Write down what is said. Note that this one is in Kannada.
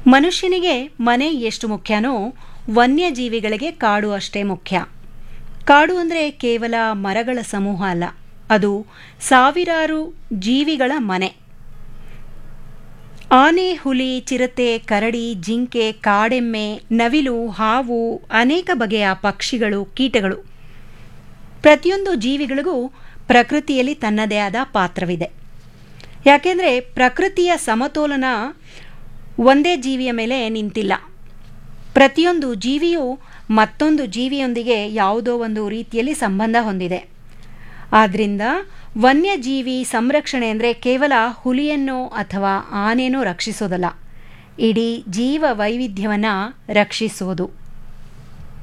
ಮನುಷ್ಯನಿಗೆ ಮನೆ ಎಷ್ಟು ಮುಖ್ಯನೋ ವನ್ಯಜೀವಿಗಳಿಗೆ ಕಾಡು ಅಷ್ಟೇ ಮುಖ್ಯ ಕಾಡು ಅಂದರೆ ಕೇವಲ ಮರಗಳ ಸಮೂಹ ಅಲ್ಲ ಅದು ಸಾವಿರಾರು ಜೀವಿಗಳ ಮನೆ ಆನೆ ಹುಲಿ ಚಿರತೆ ಕರಡಿ ಜಿಂಕೆ ಕಾಡೆಮ್ಮೆ ನವಿಲು ಹಾವು ಅನೇಕ ಬಗೆಯ ಪಕ್ಷಿಗಳು ಕೀಟಗಳು ಪ್ರತಿಯೊಂದು ಜೀವಿಗಳಿಗೂ ಪ್ರಕೃತಿಯಲ್ಲಿ ತನ್ನದೇ ಆದ ಪಾತ್ರವಿದೆ ಯಾಕೆಂದರೆ ಪ್ರಕೃತಿಯ ಸಮತೋಲನ ಒಂದೇ ಜೀವಿಯ ಮೇಲೆ ನಿಂತಿಲ್ಲ ಪ್ರತಿಯೊಂದು ಜೀವಿಯು ಮತ್ತೊಂದು ಜೀವಿಯೊಂದಿಗೆ ಯಾವುದೋ ಒಂದು ರೀತಿಯಲ್ಲಿ ಸಂಬಂಧ ಹೊಂದಿದೆ ಆದ್ದರಿಂದ ವನ್ಯಜೀವಿ ಸಂರಕ್ಷಣೆ ಅಂದರೆ ಕೇವಲ ಹುಲಿಯನ್ನು ಅಥವಾ ಆನೆಯನ್ನು ರಕ್ಷಿಸೋದಲ್ಲ ಇಡೀ ಜೀವ ವೈವಿಧ್ಯವನ್ನು ರಕ್ಷಿಸೋದು